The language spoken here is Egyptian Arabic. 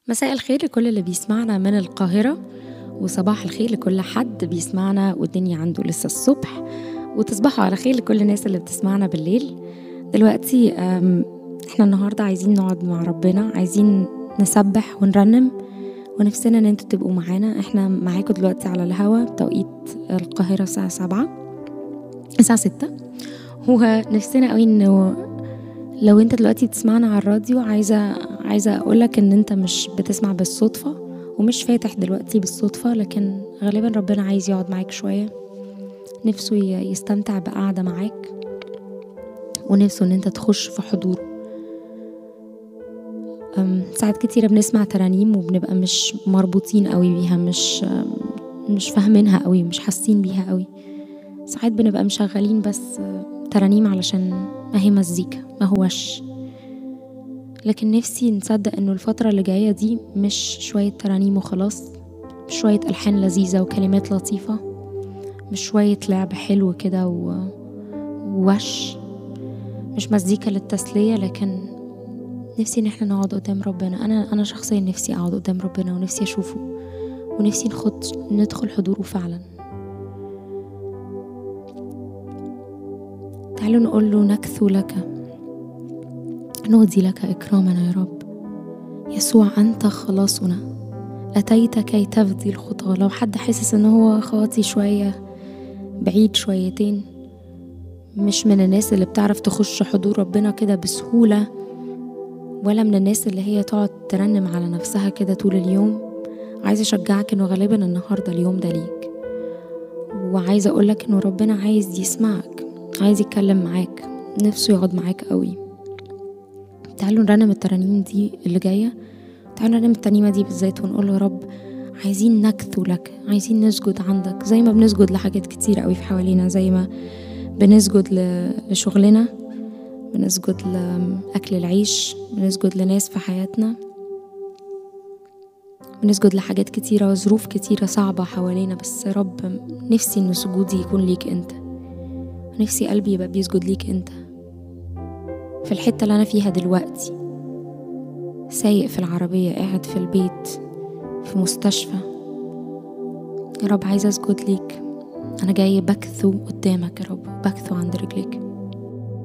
مساء الخير لكل اللي بيسمعنا من القاهرة وصباح الخير لكل حد بيسمعنا والدنيا عنده لسه الصبح وتصبحوا على خير لكل الناس اللي بتسمعنا بالليل دلوقتي أم، احنا النهاردة عايزين نقعد مع ربنا عايزين نسبح ونرنم ونفسنا ان انتوا تبقوا معانا احنا معاكم دلوقتي على الهوا بتوقيت القاهرة الساعة سبعة الساعة ستة ونفسنا قوي انه لو انت دلوقتي بتسمعنا على الراديو عايزة عايزة اقولك ان انت مش بتسمع بالصدفة ومش فاتح دلوقتي بالصدفة لكن غالبا ربنا عايز يقعد معاك شوية نفسه ي- يستمتع بقعدة معاك ونفسه ان انت تخش في حضوره أم، ساعات كتيرة بنسمع ترانيم وبنبقى مش مربوطين قوي بيها مش أم، مش فاهمينها قوي مش حاسين بيها قوي ساعات بنبقى مشغلين بس أه، ترانيم علشان ما هي مزيكا ما هوش لكن نفسي نصدق انه الفترة اللي جاية دي مش شوية ترانيم وخلاص مش شوية ألحان لذيذة وكلمات لطيفة مش شوية لعب حلو كده و- ووش مش مزيكا للتسلية لكن نفسي ان احنا نقعد قدام ربنا انا انا شخصيا نفسي اقعد قدام ربنا ونفسي اشوفه ونفسي نخد ندخل حضوره فعلا تعالوا نقول له نكثو لك نهدي لك إكرامنا يا رب يسوع أنت خلاصنا أتيت كي تفدي الخطاة لو حد حاسس إن هو خاطي شوية بعيد شويتين مش من الناس اللي بتعرف تخش حضور ربنا كده بسهولة ولا من الناس اللي هي تقعد ترنم على نفسها كده طول اليوم عايزة أشجعك إنه غالبا النهاردة اليوم ده ليك وعايزة أقولك إنه ربنا عايز يسمعك عايز يتكلم معاك نفسه يقعد معاك قوي تعالوا نرنم الترانيم دي اللي جاية تعالوا نرنم الترنيمة دي بالذات ونقول له يا رب عايزين نكثو لك عايزين نسجد عندك زي ما بنسجد لحاجات كتير قوي في حوالينا زي ما بنسجد ل- لشغلنا بنسجد لأكل العيش بنسجد لناس في حياتنا بنسجد لحاجات كتيرة وظروف كتيرة صعبة حوالينا بس يا رب نفسي إن سجودي يكون ليك أنت نفسي قلبي يبقى بيسجد ليك أنت في الحتة اللي أنا فيها دلوقتي سايق في العربية قاعد في البيت في مستشفى يا رب عايزة أسجد ليك أنا جاي بكثو قدامك يا رب بكثو عند رجليك